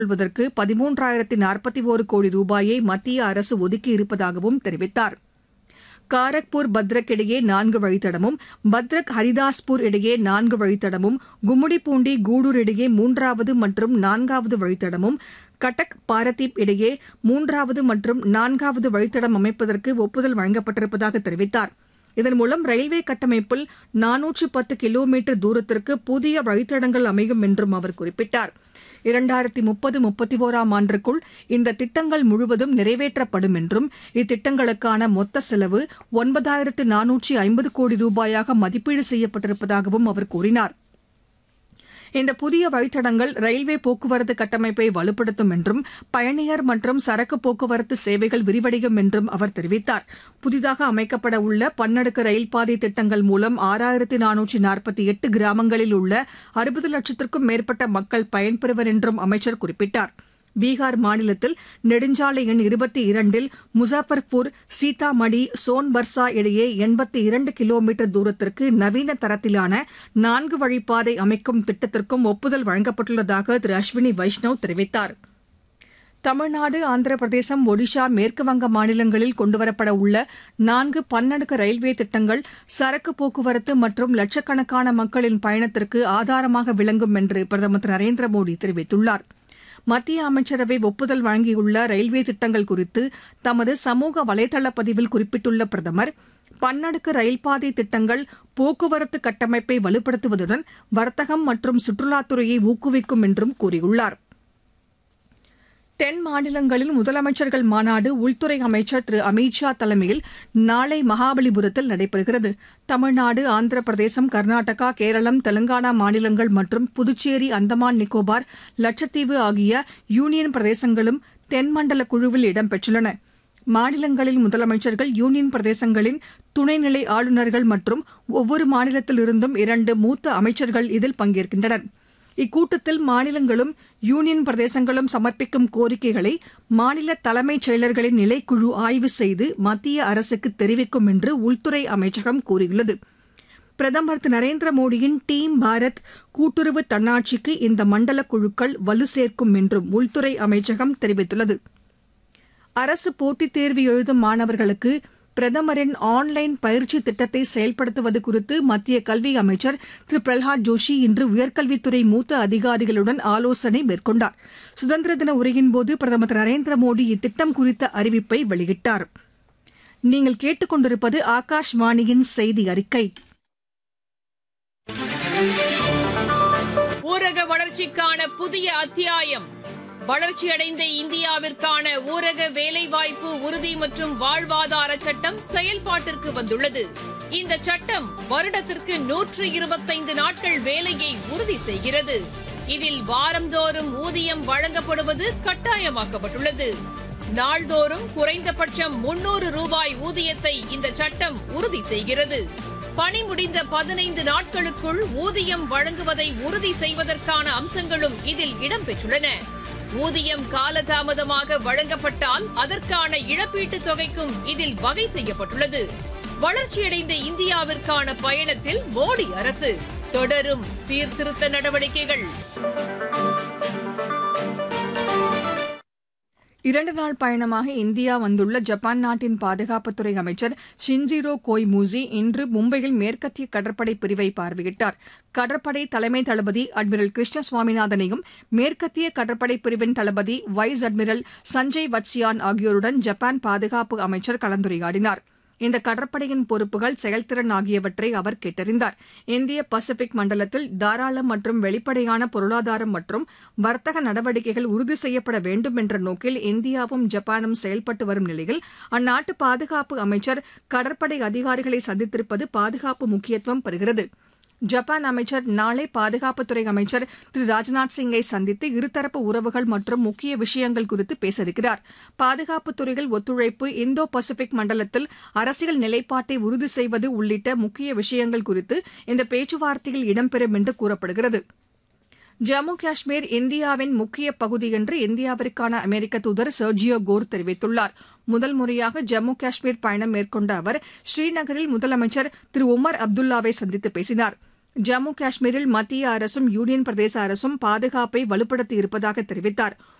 கொள்வதற்கு பதிமூன்றாயிரத்தி நாற்பத்தி ஒரு கோடி ரூபாயை மத்திய அரசு ஒதுக்கியிருப்பதாகவும் தெரிவித்தார் காரக்பூர் பத்ரக் இடையே நான்கு வழித்தடமும் பத்ரக் ஹரிதாஸ்பூர் இடையே நான்கு வழித்தடமும் கும்மிடிப்பூண்டி கூடூர் இடையே மூன்றாவது மற்றும் நான்காவது வழித்தடமும் கட்டக் பாரதீப் இடையே மூன்றாவது மற்றும் நான்காவது வழித்தடம் அமைப்பதற்கு ஒப்புதல் வழங்கப்பட்டிருப்பதாக தெரிவித்தார் இதன் மூலம் ரயில்வே கட்டமைப்பில் நானூற்று பத்து கிலோமீட்டர் தூரத்திற்கு புதிய வழித்தடங்கள் அமையும் என்றும் அவர் குறிப்பிட்டார் இரண்டாயிரத்தி முப்பது முப்பத்தி ஓராம் ஆண்டிற்குள் இந்த திட்டங்கள் முழுவதும் நிறைவேற்றப்படும் என்றும் இத்திட்டங்களுக்கான மொத்த செலவு ஒன்பதாயிரத்து நானூற்றி ஐம்பது கோடி ரூபாயாக மதிப்பீடு செய்யப்பட்டிருப்பதாகவும் அவர் கூறினார் இந்த புதிய வழித்தடங்கள் ரயில்வே போக்குவரத்து கட்டமைப்பை வலுப்படுத்தும் என்றும் பயணியர் மற்றும் சரக்கு போக்குவரத்து சேவைகள் விரிவடையும் என்றும் அவர் தெரிவித்தார் புதிதாக அமைக்கப்பட உள்ள பன்னடுக்கு ரயில் பாதை திட்டங்கள் மூலம் ஆறாயிரத்தி நானூற்றி நாற்பத்தி எட்டு கிராமங்களில் உள்ள அறுபது லட்சத்திற்கும் மேற்பட்ட மக்கள் பயன்பெறுவர் என்றும் அமைச்சர் குறிப்பிட்டார் பீகார் மாநிலத்தில் நெடுஞ்சாலை எண் இருபத்தி இரண்டில் முசாஃபர்பூர் சீதாமடி சோன்பர்சா இடையே எண்பத்தி இரண்டு கிலோமீட்டர் தூரத்திற்கு நவீன தரத்திலான நான்கு வழிப்பாதை அமைக்கும் திட்டத்திற்கும் ஒப்புதல் வழங்கப்பட்டுள்ளதாக திரு அஸ்வினி வைஷ்ணவ் தெரிவித்தார் தமிழ்நாடு ஆந்திர பிரதேசம் ஒடிஷா மேற்குவங்க மாநிலங்களில் கொண்டுவரப்பட உள்ள நான்கு பன்னடுக்கு ரயில்வே திட்டங்கள் சரக்கு போக்குவரத்து மற்றும் லட்சக்கணக்கான மக்களின் பயணத்திற்கு ஆதாரமாக விளங்கும் என்று பிரதமர் திரு நரேந்திர மோடி தெரிவித்துள்ளாா் மத்திய அமைச்சரவை ஒப்புதல் வழங்கியுள்ள ரயில்வே திட்டங்கள் குறித்து தமது சமூக வலைதள பதிவில் குறிப்பிட்டுள்ள பிரதமர் பன்னடுக்கு ரயில்பாதை திட்டங்கள் போக்குவரத்து கட்டமைப்பை வலுப்படுத்துவதுடன் வர்த்தகம் மற்றும் சுற்றுலாத்துறையை ஊக்குவிக்கும் என்றும் கூறியுள்ளார் தென் மாநிலங்களின் முதலமைச்சர்கள் மாநாடு உள்துறை அமைச்சர் திரு அமித் ஷா தலைமையில் நாளை மகாபலிபுரத்தில் நடைபெறுகிறது தமிழ்நாடு ஆந்திர பிரதேசம் கர்நாடகா கேரளம் தெலங்கானா மாநிலங்கள் மற்றும் புதுச்சேரி அந்தமான் நிக்கோபார் லட்சத்தீவு ஆகிய யூனியன் பிரதேசங்களும் தென்மண்டல குழுவில் இடம்பெற்றுள்ளன மாநிலங்களின் முதலமைச்சர்கள் யூனியன் பிரதேசங்களின் துணைநிலை ஆளுநர்கள் மற்றும் ஒவ்வொரு மாநிலத்திலிருந்தும் இரண்டு மூத்த அமைச்சர்கள் இதில் பங்கேற்கின்றனர் இக்கூட்டத்தில் மாநிலங்களும் யூனியன் பிரதேசங்களும் சமர்ப்பிக்கும் கோரிக்கைகளை மாநில தலைமைச் செயலர்களின் நிலைக்குழு ஆய்வு செய்து மத்திய அரசுக்கு தெரிவிக்கும் என்று உள்துறை அமைச்சகம் கூறியுள்ளது பிரதமர் திரு நரேந்திர மோடியின் டீம் பாரத் கூட்டுறவு தன்னாட்சிக்கு இந்த மண்டல குழுக்கள் வலு சேர்க்கும் என்றும் உள்துறை அமைச்சகம் தெரிவித்துள்ளது அரசு போட்டித் தேர்வு எழுதும் மாணவர்களுக்கு பிரதமரின் ஆன்லைன் பயிற்சி திட்டத்தை செயல்படுத்துவது குறித்து மத்திய கல்வி அமைச்சர் திரு பிரல்ஹாத் ஜோஷி இன்று உயர்கல்வித்துறை மூத்த அதிகாரிகளுடன் ஆலோசனை மேற்கொண்டார் சுதந்திர தின உரையின்போது பிரதமர் திரு நரேந்திர மோடி இத்திட்டம் குறித்த அறிவிப்பை வெளியிட்டார் நீங்கள் கேட்டுக்கொண்டிருப்பது ஆகாஷ்வாணியின் செய்தி அறிக்கை ஊரக வளர்ச்சிக்கான புதிய அத்தியாயம் வளர்ச்சியடைந்த இந்தியாவிற்கான ஊரக வேலைவாய்ப்பு உறுதி மற்றும் வாழ்வாதார சட்டம் செயல்பாட்டிற்கு வந்துள்ளது இந்த சட்டம் வருடத்திற்கு நூற்று இருபத்தைந்து நாட்கள் வேலையை உறுதி செய்கிறது இதில் வாரந்தோறும் ஊதியம் வழங்கப்படுவது கட்டாயமாக்கப்பட்டுள்ளது நாள்தோறும் குறைந்தபட்சம் முன்னூறு ரூபாய் ஊதியத்தை இந்த சட்டம் உறுதி செய்கிறது பணி முடிந்த பதினைந்து நாட்களுக்குள் ஊதியம் வழங்குவதை உறுதி செய்வதற்கான அம்சங்களும் இதில் இடம்பெற்றுள்ளன ஊதியம் காலதாமதமாக வழங்கப்பட்டால் அதற்கான இழப்பீட்டுத் தொகைக்கும் இதில் வகை செய்யப்பட்டுள்ளது வளர்ச்சியடைந்த இந்தியாவிற்கான பயணத்தில் மோடி அரசு தொடரும் சீர்திருத்த நடவடிக்கைகள் இரண்டு நாள் பயணமாக இந்தியா வந்துள்ள ஜப்பான் நாட்டின் பாதுகாப்புத்துறை அமைச்சர் ஷின்ஜிரோ கோய்மூசி இன்று மும்பையில் மேற்கத்திய கடற்படை பிரிவை பார்வையிட்டார் கடற்படை தலைமை தளபதி அட்மிரல் கிருஷ்ண சுவாமிநாதனையும் மேற்கத்திய கடற்படை பிரிவின் தளபதி வைஸ் அட்மிரல் சஞ்சய் வத்சியான் ஆகியோருடன் ஜப்பான் பாதுகாப்பு அமைச்சர் கலந்துரையாடினார் இந்த கடற்படையின் பொறுப்புகள் செயல்திறன் ஆகியவற்றை அவர் கேட்டறிந்தார் இந்திய பசிபிக் மண்டலத்தில் தாராள மற்றும் வெளிப்படையான பொருளாதாரம் மற்றும் வர்த்தக நடவடிக்கைகள் உறுதி செய்யப்பட வேண்டும் என்ற நோக்கில் இந்தியாவும் ஜப்பானும் செயல்பட்டு வரும் நிலையில் அந்நாட்டு பாதுகாப்பு அமைச்சர் கடற்படை அதிகாரிகளை சந்தித்திருப்பது பாதுகாப்பு முக்கியத்துவம் பெறுகிறது ஜப்பான் அமைச்சர் நாளை பாதுகாப்புத்துறை அமைச்சர் திரு ராஜ்நாத் சிங்கை சந்தித்து இருதரப்பு உறவுகள் மற்றும் முக்கிய விஷயங்கள் குறித்து பேச இருக்கிறார் பாதுகாப்புத் துறையில் ஒத்துழைப்பு இந்தோ பசிபிக் மண்டலத்தில் அரசியல் நிலைப்பாட்டை உறுதி செய்வது உள்ளிட்ட முக்கிய விஷயங்கள் குறித்து இந்த பேச்சுவார்த்தையில் இடம்பெறும் என்று கூறப்படுகிறது ஜம்மு காஷ்மீர் இந்தியாவின் முக்கிய பகுதி என்று இந்தியாவிற்கான அமெரிக்க தூதர் சர்ஜியோ கோர் தெரிவித்துள்ளார் முதல் முறையாக ஜம்மு காஷ்மீர் பயணம் மேற்கொண்ட அவர் ஸ்ரீநகரில் முதலமைச்சர் திரு உமர் அப்துல்லாவை சந்தித்து பேசினார் ஜம்மு காஷ்மீரில் மத்திய அரசும் யூனியன் பிரதேச அரசும் பாதுகாப்பை வலுப்படுத்தி இருப்பதாக தெரிவித்தார்